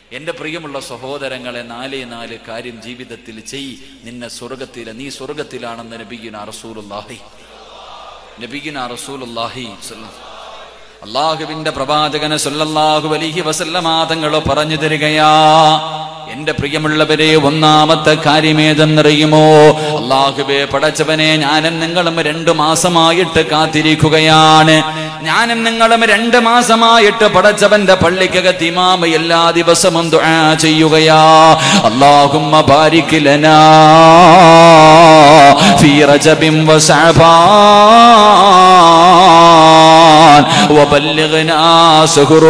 എന്റെ പ്രിയമുള്ള സഹോദരങ്ങളെ നാലേ നാല് കാര്യം ജീവിതത്തിൽ ചെയ് നിന്നെ സ്വർഗത്തിലെ നീ സ്വർഗത്തിലാണെന്ന് നബിഗിന റസൂലുല്ലാഹി നബിഗിന റസൂലുല്ലാഹി സ്വല്ലല്ലാഹു അള്ളാഹുവിന്റെ പ്രവാചകന് സല്ലല്ലാഹു അലൈഹി വസല്ലമ തങ്ങൾ പറഞ്ഞു തരികയാ എന്റെ പ്രിയമുള്ളവരെ ഒന്നാമത്തെ കാര്യമേതെന്നറിയുമോ അള്ളാഹുബെ പടച്ചവനെ ഞാനും നിങ്ങളും രണ്ടു മാസമായിട്ട് കാത്തിരിക്കുകയാണ് ഞാനും നിങ്ങളും രണ്ട് മാസമായിട്ട് പടച്ചവന്റെ പള്ളിക്കകത്ത് ഇമാമ എല്ലാ ദിവസവും ദുആ ചെയ്യുകയാ അള്ളാഹുമ്മ ബാരിക് ലനാ ഫീ റജബിൻ വസഅബാൻ വബല്ലിഗ്നാ ശഹ്റു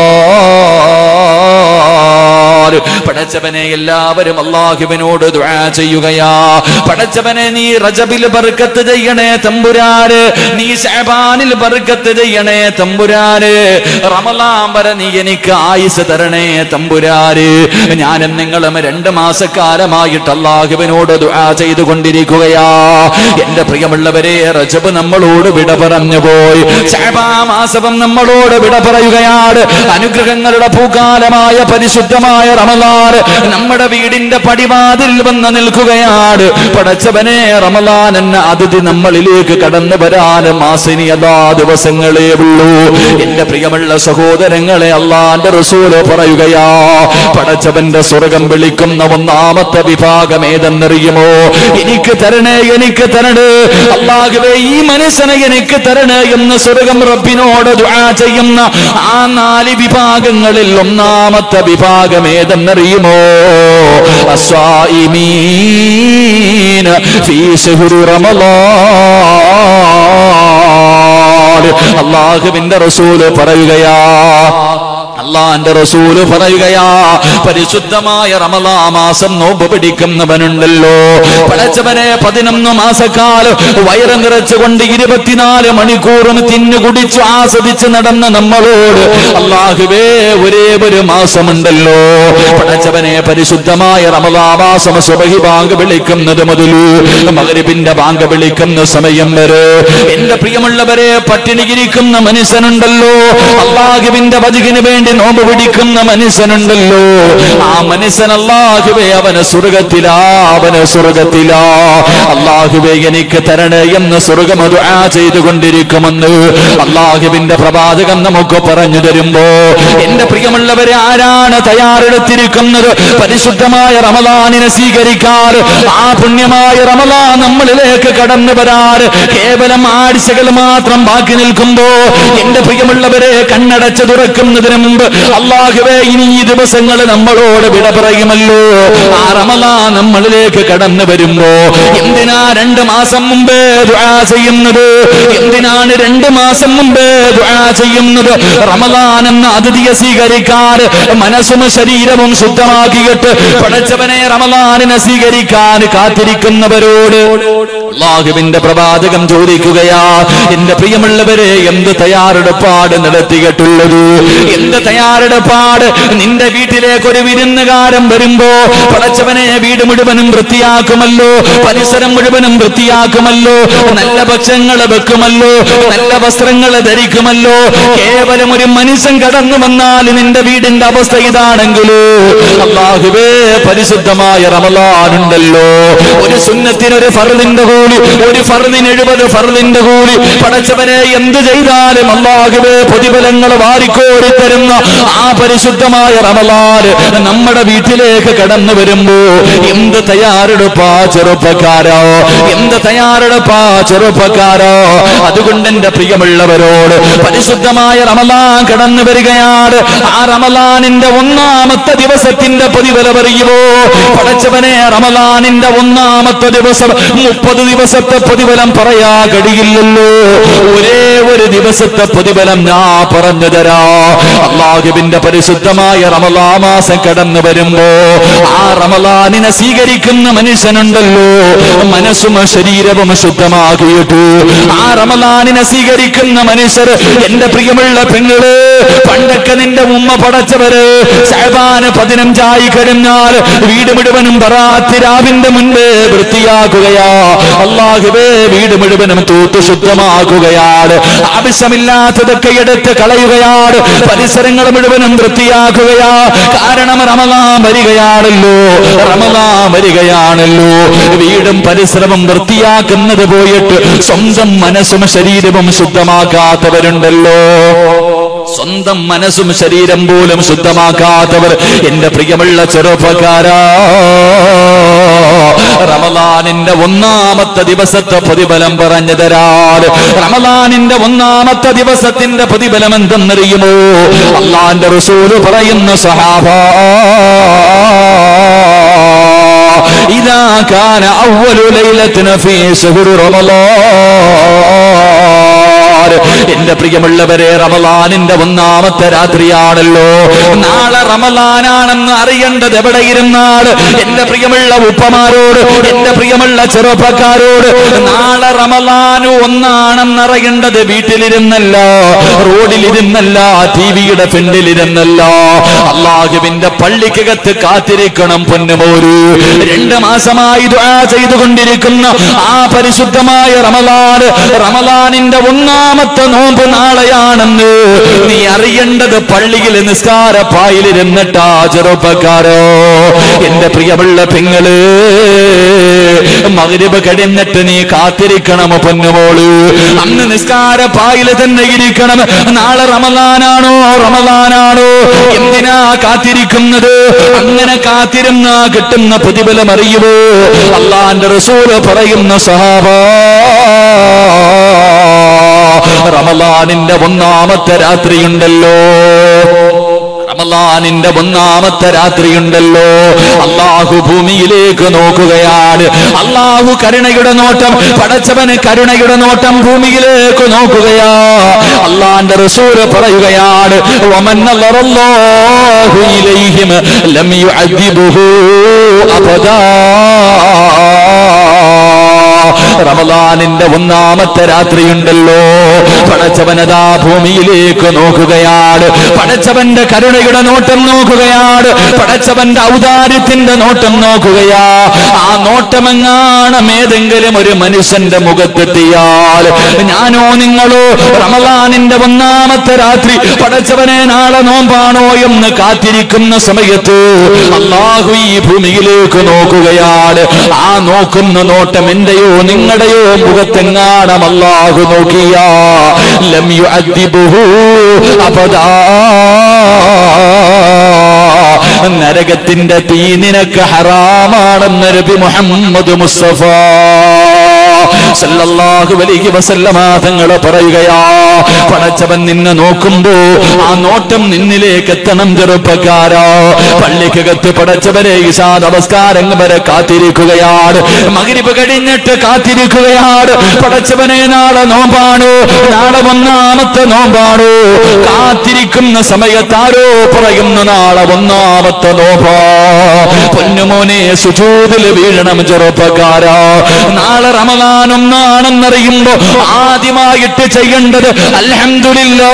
റമളാൻ പടച്ചവനെ എല്ലാവരും അള്ളാഹുവിനോട് ദുആ ചെയ്യുകയാ പടച്ചവനെ നീ റജബിൽ ബർക്കത്ത് ചെയ്യണേ തമ്പുരാന് നീ ശഅബാനിൽ ബർക്കത്ത് ചെയ്യണേ തമ്പുരാന് റമളാൻ വരെ നീ എനിക്ക് ആയുസ് തരണേ തമ്പുരാന് ഞാനും നിങ്ങളും രണ്ട് മാസക്കാലമായിട്ട് അള്ളാഹുവിനോട് ദുആ ചെയ്തുകൊണ്ടിരിക്കുകയാ എന്റെ പ്രിയമുള്ളവരെ റജബ് നമ്മളോട് വിട പറഞ്ഞു പോയി ശഅബാ മാസവും നമ്മളോട് വിട പറയുകയാണ് അനുഗ്രഹങ്ങളുടെ പൂക്കാലമായ പരിശുദ്ധമായ റമലാൻ നമ്മുടെ വീടിന്റെ പടിവാതിൽ വന്ന് നിൽക്കുകയാണ് പടച്ചവനെ റമലാൻ എന്ന അതിഥി നമ്മളിലേക്ക് കടന്നു വരാൻ മാസിനി അതാ ദിവസങ്ങളേ ഉള്ളൂ എന്റെ പ്രിയമുള്ള സഹോദരങ്ങളെ അള്ളാന്റെ റസൂല് പറയുകയാ പടച്ചവന്റെ സ്വർഗം വിളിക്കുന്ന ഒന്നാമത്തെ വിഭാഗം ഏതെന്നറിയുമോ എനിക്ക് തരണേ എനിക്ക് തരണേ അള്ളാഹുവേ ഈ മനസ്സിനെ എനിക്ക് തരണേ എന്ന് സ്വർഗം റബ്ബിനോട് ദുആ ചെയ്യുന്ന ആ നാല് വിഭാഗങ്ങളിൽ ഒന്നാമത്തെ വിഭാഗം ഏതെന്നറിയുമോ അസ്വാഇമീന ഫീ ശഹ്രി റമളാൻ അള്ളാഹുവിന്റെ റസൂല് പറയുകയാ അള്ളാന്റെ റസൂല് പറയുകയാ പരിശുദ്ധമായ റമലാ മാസം നോമ്പ് പിടിക്കുന്നവനുണ്ടല്ലോ പടച്ചവനെ പതിനൊന്ന് മാസക്കാലം വയറ് നിറച്ചുകൊണ്ട് ഇരുപത്തിനാല് മണിക്കൂറും തിന്നു കുടിച്ചു ആസ്വദിച്ച് നടന്ന നമ്മളോട് അള്ളാഹുവേ ഒരേ ഒരു മാസമുണ്ടല്ലോ പടച്ചവനെ പരിശുദ്ധമായ റമലാ മാസം സുബഹി ബാങ്ക് വിളിക്കുന്നത് മുതലു മകരിപ്പിന്റെ ബാങ്ക് വിളിക്കുന്ന സമയം വരെ എന്റെ പ്രിയമുള്ളവരെ പട്ടിണിയിരിക്കുന്ന മനുഷ്യനുണ്ടല്ലോ അള്ളാഹുവിന്റെ വചകിന് വേണ്ടി നോമ്പ് പിടിക്കുന്ന മനുഷ്യനുണ്ടല്ലോ ആ മനുഷ്യൻ അള്ളാഹുവേ അവന് സ്വർഗത്തിലാ അവന് സ്വർഗത്തിലാ അള്ളാഹുവേ എനിക്ക് തരണേ എന്ന് സ്വർഗമത് ആ ചെയ്തുകൊണ്ടിരിക്കുമെന്ന് അള്ളാഹുവിന്റെ പ്രവാചകം നമുക്ക് പറഞ്ഞു തരുമ്പോ എന്റെ പ്രിയമുള്ളവരെ ആരാണ് തയ്യാറെടുത്തിരിക്കുന്നത് പരിശുദ്ധമായ റമലാനിനെ സ്വീകരിക്കാൻ ആ പുണ്യമായ റമലാ നമ്മളിലേക്ക് കടന്നു വരാറ് കേവലം ആഴ്ചകൾ മാത്രം ബാക്കി നിൽക്കുമ്പോ എന്റെ പ്രിയമുള്ളവരെ കണ്ണടച്ച് തുറക്കുന്നതിന് മുമ്പ് അള്ളാഹുവേ ഇനി ഈ ദിവസങ്ങൾ നമ്മളോട് വിട പറയുമല്ലോ ആ റമലാ നമ്മളിലേക്ക് കടന്നു വരുമ്പോ എന്തിനാ രണ്ട് മാസം മുമ്പേ ദുആ ചെയ്യുന്നത് എന്തിനാണ് രണ്ട് മാസം മുമ്പേ ദുആ ചെയ്യുന്നത് റമലാൻ എന്ന അതിഥിയെ സ്വീകരിക്കാൻ മനസ്സും ശരീരവും ശുദ്ധമാക്കിയിട്ട് പടച്ചവനെ റമലാനിനെ സ്വീകരിക്കാൻ കാത്തിരിക്കുന്നവരോട് അള്ളാഹുവിന്റെ പ്രവാചകം ചോദിക്കുകയാ എന്റെ പ്രിയമുള്ളവരെ എന്ത് തയ്യാറെടുപ്പാട് നടത്തിയിട്ടുള്ളത് എന്ത് തയ്യാറെടുപ്പാട് നിന്റെ വീട്ടിലേക്ക് ഒരു വിരുന്നുകാരൻ വരുമ്പോ പടച്ചവനെ വീട് മുഴുവനും വൃത്തിയാക്കുമല്ലോ പരിസരം മുഴുവനും വൃത്തിയാക്കുമല്ലോ നല്ല ഭക്ഷങ്ങൾ വെക്കുമല്ലോ നല്ല വസ്ത്രങ്ങൾ ധരിക്കുമല്ലോ കേവലം ഒരു മനുഷ്യൻ കടന്നു വന്നാൽ നിന്റെ വീടിന്റെ അവസ്ഥ ഇതാണെങ്കിലോ അള്ളാഹുവേ പരിശുദ്ധമായ റമലാനുണ്ടല്ലോ ഒരു സുന്നത്തിന് ഒരു ഫർദിന്റെ കൂലി ഒരു ഫർദിന് എഴുപത് ഫർദിന്റെ കൂലി പടച്ചവനെ എന്ത് ചെയ്താലും അള്ളാഹുവേ പ്രതിഫലങ്ങൾ വാരിക്കോരി തരുന്ന ആ പരിശുദ്ധമായ റമലാന് നമ്മുടെ വീട്ടിലേക്ക് കടന്നു വരുമ്പോ എന്ത് തയ്യാറെടുപ്പാ ചെറുപ്പക്കാരോ എന്ത് തയ്യാറെടുപ്പാ ചെറുപ്പക്കാരോ അതുകൊണ്ട് എന്റെ പ്രിയമുള്ളവരോട് പരിശുദ്ധമായ റമലാൻ കടന്നു വരികയാണ് ആ റമലാനിന്റെ ഒന്നാമത്തെ ദിവസത്തിന്റെ പ്രതിഫലം അറിയുമോ പടച്ചവനെ റമലാനിന്റെ ഒന്നാമത്തെ ദിവസം മുപ്പത് ദിവസത്തെ പ്രതിഫലം പറയാ കഴിയില്ലല്ലോ ഒരേ ഒരു ദിവസത്തെ പ്രതിഫലം ഞാൻ പറഞ്ഞു തരാ അള്ളാഹുവിന്റെ പരിശുദ്ധമായ റമലാ മാസം കടന്നു വരുമ്പോ ആ റമലാനിനെ സ്വീകരിക്കുന്ന മനുഷ്യനുണ്ടല്ലോ മനസ്സും ശരീരവും ശുദ്ധമാക്കിയിട്ട് ആ റമലാനിനെ സ്വീകരിക്കുന്ന മനുഷ്യർ എന്റെ പ്രിയമുള്ള പെങ്ങള് പണ്ടൊക്കെ നിന്റെ ഉമ്മ പടച്ചവര് സഹബാന് പതിനഞ്ചായി കഴിഞ്ഞാൽ വീട് മുഴുവനും പറാത്തിരാവിന്റെ മുൻപ് വൃത്തിയാക്കുകയാ അള്ളാഹുബേ വീട് മുഴുവനും തൂത്ത് ശുദ്ധമാക്കുകയാണ് ആവശ്യമില്ലാത്തതൊക്കെ എടുത്ത് കളയുകയാണ് പരിസരങ്ങൾ മുഴുവനും വൃത്തിയാക്കുകയാ കാരണം റമദാൻ വരികയാണല്ലോ റമദാൻ വരികയാണല്ലോ വീടും പരിസരവും വൃത്തിയാക്കുന്നത് പോയിട്ട് സ്വന്തം മനസ്സും ശരീരവും ശുദ്ധമാക്കാത്തവരുണ്ടല്ലോ സ്വന്തം മനസ്സും ശരീരം പോലും ശുദ്ധമാക്കാത്തവർ എന്റെ പ്രിയമുള്ള ചെറുപ്പക്കാരാ റമദാനിന്റെ ഒന്നാമത്തെ ദിവസത്തെ പ്രതിഫലം പറഞ്ഞു തരാറ് റമദാനിന്റെ ഒന്നാമത്തെ ദിവസത്തിന്റെ പ്രതിഫലം എന്തെന്നറിയുമോ അള്ളാന്റെ റസൂല് പറയുന്ന സഹാബ إذا كان أول ليلة في شهر رمضان എന്റെ പ്രിയമുള്ളവരെ റമലാനിന്റെ ഒന്നാമത്തെ രാത്രിയാണല്ലോ നാളെ റമലാനാണെന്ന് അറിയേണ്ടത് എവിടെ ഇരുന്നാൽ എന്റെ പ്രിയമുള്ള ഉപ്പമാരോട് എന്റെ പ്രിയമുള്ള ചെറുപ്പക്കാരോട് നാളെ റമലാന് ഒന്നാണെന്ന് അറിയേണ്ടത് വീട്ടിലിരുന്നല്ല റോഡിലിരുന്നല്ല ടി വിയുടെ ഫ്രണ്ടിലിരുന്നല്ല അള്ളാഹുവിന്റെ പള്ളിക്കകത്ത് കാത്തിരിക്കണം പൊന്നുമോര് രണ്ട് മാസമായി ദുആ ചെയ്തുകൊണ്ടിരിക്കുന്ന ആ പരിശുദ്ധമായ റമലാൻ റമലാനിന്റെ ഒന്നാമത്തെ നോമ്പ് നാളെയാണെന്ന് നീ അറിയേണ്ടത് പള്ളിയിൽ നിസ്കാര പായിലിരുന്നിട്ടാ ചെറുപ്പക്കാരോ എന്റെ പ്രിയമുള്ള പെങ്ങള് മകരിബ് കഴിഞ്ഞിട്ട് നീ കാത്തിരിക്കണം പൊന്നുമോള് അന്ന് നിസ്കാര പായില് തന്നെ ഇരിക്കണം നാളെ റമലാനാണോ റമലാനാണോ എന്തിനാ കാത്തിരിക്കുന്നത് അങ്ങനെ കാത്തിരുന്ന കിട്ടുന്ന പ്രതിഫലം അറിയുമോ അള്ളാന്റെ റസൂല് പറയുന്ന സഹാബ റമലാനിന്റെ ഒന്നാമത്തെ രാത്രിയുണ്ടല്ലോ റമലാനിന്റെ ഒന്നാമത്തെ രാത്രിയുണ്ടല്ലോ അള്ളാഹു ഭൂമിയിലേക്ക് നോക്കുകയാണ് അള്ളാഹു കരുണയുടെ നോട്ടം പടച്ചവന് കരുണയുടെ നോട്ടം ഭൂമിയിലേക്ക് നോക്കുകയാ അള്ളാന്റെ റസൂല് പറയുകയാണ് ومن نظر الله إليهم لم يعذبه أبدا റമദാനിന്റെ ഒന്നാമത്തെ രാത്രിയുണ്ടല്ലോ പടച്ചവനതാ ഭൂമിയിലേക്ക് നോക്കുകയാണ് പടച്ചവന്റെ കരുണയുടെ നോട്ടം നോക്കുകയാണ് പടച്ചവന്റെ ഔദാര്യത്തിന്റെ നോട്ടം നോക്കുകയാ ആ നോട്ടമെങ്ങാണം ഏതെങ്കിലും ഒരു മനുഷ്യന്റെ മുഖത്തെത്തിയാൽ ഞാനോ നിങ്ങളോ റമദാനിന്റെ ഒന്നാമത്തെ രാത്രി പടച്ചവനെ നാളെ നോമ്പാണോ എന്ന് കാത്തിരിക്കുന്ന സമയത്ത് അള്ളാഹു ഈ ഭൂമിയിലേക്ക് നോക്കുകയാണ് ആ നോക്കുന്ന നോട്ടം എന്റെയോ നിങ്ങളുടെയോ മുഖത്തെങ്ങാണം അള്ളാഹു നോക്കിയ ലം യുഅദ്ദിബുഹു അബദാ നരകത്തിന്റെ തീ നിനക്ക് ഹറാമാണെന്ന് നബി മുഹമ്മദ് മുസ്തഫ സല്ലല്ലാഹു അലൈഹി വസല്ലമ തങ്ങൾ പറയുകയാ പടച്ചവൻ നിന്നെ നോക്കുമ്പോ ആ നോട്ടം നിന്നിലേക്ക് എത്തണം ചെറുപ്പക്കാരാ പള്ളിക്കകത്ത് പടച്ചവരെ ഇശാ നമസ്കാരം വരെ കാത്തിരിക്കുകയാണ് മകരിപ്പ് കഴിഞ്ഞിട്ട് കാത്തിരിക്കുകയാണ് പടച്ചവനെ നാളെ നോമ്പാണോ നാളെ ഒന്നാമത്തെ നോമ്പാണോ കാത്തിരിക്കുന്ന സമയത്താരോ പറയുന്നു നാളെ ഒന്നാമത്തെ നോമ്പാ പൊന്നുമോനെ സുജൂതിൽ വീഴണം ചെറുപ്പക്കാരാ നാളെ റമദാൻ ഒന്നാണെന്നറിയുമ്പോ ആദ്യമായിട്ട് ചെയ്യേണ്ടത് അൽഹംദുലില്ലാ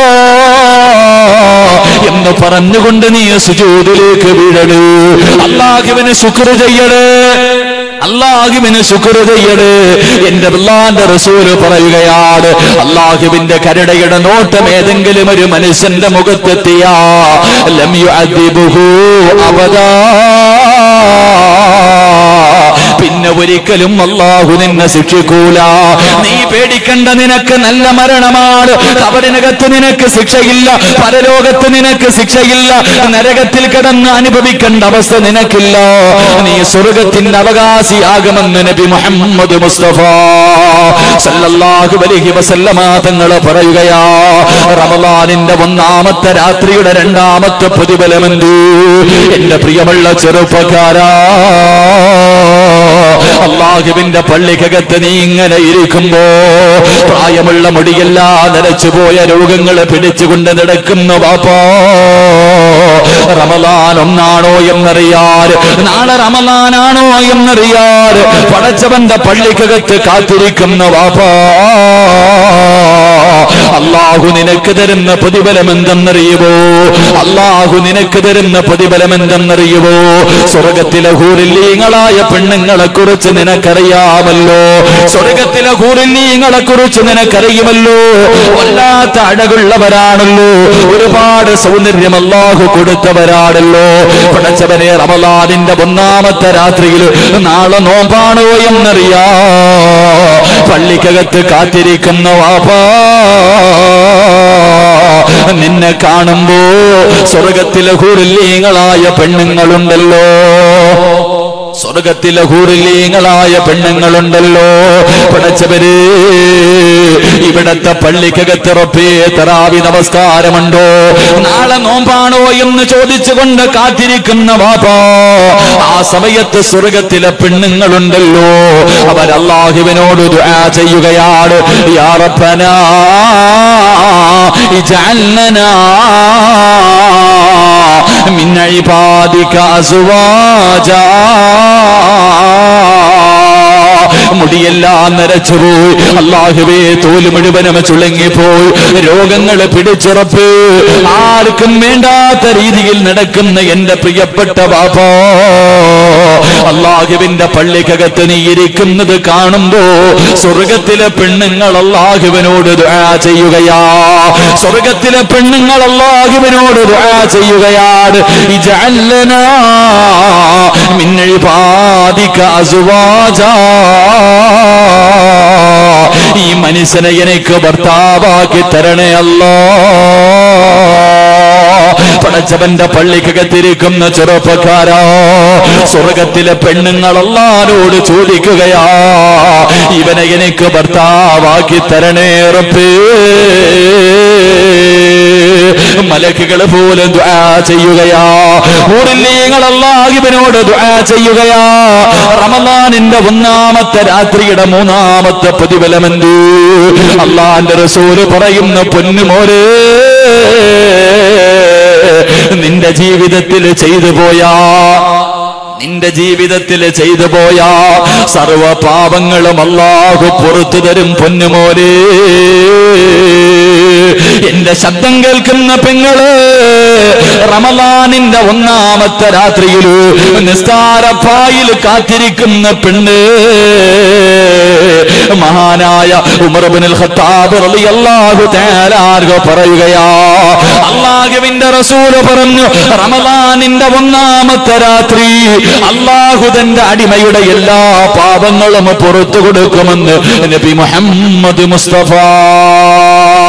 എന്ന് പറഞ്ഞുകൊണ്ട് നീ സുജൂതിലേക്ക് വീഴണേ അള്ളാഹുവിന് ശുക്ർ ചെയ്യണേ അള്ളാഹുവിന് ശുക്ർ ചെയ്യണേ എന്റെ അള്ളാന്റെ റസൂല് പറയുകയാണ് അള്ളാഹുവിന്റെ കരുണയുടെ നോട്ടം ഏതെങ്കിലും ഒരു മനുഷ്യന്റെ മുഖത്തെത്തിയാ ലം യുഅദ്ദിബുഹു അബദാ പിന്നെ ഒരിക്കലും അള്ളാഹു നിന്നെ ശിക്ഷിക്കൂല നീ പേടിക്കണ്ട നിനക്ക് നല്ല മരണമാണ് കബറിനകത്ത് നിനക്ക് ശിക്ഷയില്ല പരലോകത്ത് നിനക്ക് ശിക്ഷയില്ല നരകത്തിൽ കിടന്ന് അനുഭവിക്കേണ്ട അവസ്ഥ നിനക്കില്ല നീ സ്വർഗത്തിന്റെ അവകാശിയാകുമെന്ന് നബി മുഹമ്മദ് മുസ്തഫ സല്ലല്ലാഹു അലൈഹി വസല്ലമ തങ്ങൾ പറയുകയാ റമദാനിന്റെ ഒന്നാമത്തെ രാത്രിയുടെ രണ്ടാമത്തെ പ്രതിഫലമെന്ത് എന്റെ പ്രിയമുള്ള ചെറുപ്പക്കാരാ അള്ളാഹുവിന്റെ പള്ളിക്കകത്ത് നീ ഇങ്ങനെ ഇരിക്കുമ്പോ പ്രായമുള്ള മുടിയെല്ലാം നരച്ചുപോയ രോഗങ്ങളെ പിടിച്ചുകൊണ്ട് നടക്കുന്ന വാപ്പാ റമലാൻ ഒന്നാണോ എന്നറിയാർ നാളെ റമലാനാണോ എന്നറിയാർ പടച്ചവന്റെ പള്ളിക്കകത്ത് കാത്തിരിക്കുന്ന വാപ്പാ അള്ളാഹു നിനക്ക് തരുന്ന പ്രതിഫലം എന്തെന്നറിയുമോ അള്ളാഹു നിനക്ക് തരുന്ന പ്രതിഫലം എന്തെന്നറിയുമോ സ്വർഗത്തിലെ ഹൂറില്ലീങ്ങളായ പെണ്ണുങ്ങളെ കുറിച്ച് നിനക്കറിയാമല്ലോ സ്വർഗത്തിലെ ഹൂറില്ലീങ്ങളെ കുറിച്ച് നിനക്കറിയുമല്ലോ വല്ലാത്ത അഴകുള്ളവരാണല്ലോ ഒരുപാട് സൗന്ദര്യം അള്ളാഹു കൊടുത്തവരാണല്ലോ പടച്ചവനെ റമലാദിന്റെ ഒന്നാമത്തെ രാത്രിയിൽ നാളെ നോമ്പാണോ എന്നറിയാ പള്ളിക്കകത്ത് കാത്തിരിക്കുന്ന വാപ്പാ നിന്നെ കാണുമ്പോ സ്വർഗത്തിലെ ഹൂറില്ലീങ്ങളായ പെണ്ണുങ്ങളുണ്ടല്ലോ സ്വർഗത്തിലെ ഹൂറില്ലീങ്ങളായ പെണ്ണുങ്ങളുണ്ടല്ലോ പടച്ചവര് ഇവിടത്തെ പള്ളിക്കകത്ത് റബ്ബേ തറാവി നമസ്കാരമുണ്ടോ നാളെ നോമ്പാണോ എന്ന് ചോദിച്ചുകൊണ്ട് കാത്തിരിക്കുന്ന വാപ്പാ ആ സമയത്ത് സ്വർഗത്തിലെ പെണ്ണുങ്ങളുണ്ടല്ലോ അവർ അള്ളാഹുവിനോട് ദുആ ചെയ്യുകയാണ് യാ റബ്ബനാ ഇജഅൽനനാ من عبادك أزواجا മുടിയെല്ലാം നരച്ചുപോയി അള്ളാഹുവേ തോല് മുഴുവനും ചുളങ്ങിപ്പോയി രോഗങ്ങൾ പിടിച്ചുറപ്പ് ആർക്കും വേണ്ടാത്ത രീതിയിൽ നടക്കുന്ന എന്റെ പ്രിയപ്പെട്ട ബാബാ അള്ളാഹുവിന്റെ പള്ളിക്കകത്ത് നീ ഇരിക്കുന്നത് കാണുമ്പോ സ്വർഗത്തിലെ പെണ്ണുങ്ങൾ അള്ളാഹുവിനോട് ദുആ ചെയ്യുകയാ സ്വർഗത്തിലെ പെണ്ണുങ്ങൾ അള്ളാഹുവിനോട് ദുആ ചെയ്യുകയാണ് ഇജഅല്ലനാ മിൻ ഇബാദിക അസ്വാജാ ഈ മനുഷ്യനെ എനിക്ക് ഭർത്താവാക്കി തരണേ അല്ലോ പടച്ചവന്റെ പള്ളിക്കകത്തിരിക്കുന്ന ചെറുപ്പക്കാരാ സ്വർഗത്തിലെ പെണ്ണുങ്ങൾ അല്ലാരോട് ചോദിക്കുകയാ ഇവനെ എനിക്ക് ഭർത്താവാക്കി തരണേ റബ്ബേ മലക്കുകൾ പോലും ദുആ ചെയ്യുകയാ ഊരില്ലീങ്ങൾ അള്ളാഹിബിനോട് ദുആ ചെയ്യുകയാ റമദാനിന്റെ ഒന്നാമത്തെ രാത്രിയുടെ മൂന്നാമത്തെ പ്രതിഫലമെന്ത് അള്ളാന്റെ റസൂല് പറയുന്ന പൊന്നുമോരേ നിന്റെ ജീവിതത്തിൽ ചെയ്തു പോയാ നിന്റെ ജീവിതത്തിൽ ചെയ്തു പോയ സർവ പാപങ്ങളും അള്ളാഹു പുറത്തു തരും പൊന്നുമോരേ എന്റെ ശബ്ദം കേൾക്കുന്ന പെങ്ങള് റമലാനിന്റെ ഒന്നാമത്തെ രാത്രിയിൽ നിസ്താരപ്പായിൽ കാത്തിരിക്കുന്ന പെണ്ണ് മഹാനായ ഉമർബിനുൽ ഖത്താബ് റളിയല്ലാഹു തആല ആർഗോ പറയുകയാ അള്ളാഹുവിന്റെ റസൂല് പറഞ്ഞു റമലാനിന്റെ ഒന്നാമത്തെ രാത്രി അള്ളാഹു തന്റെ അടിമയുടെ എല്ലാ പാപങ്ങളും പുറത്തു കൊടുക്കുമെന്ന് നബി മുഹമ്മദ് മുസ്തഫ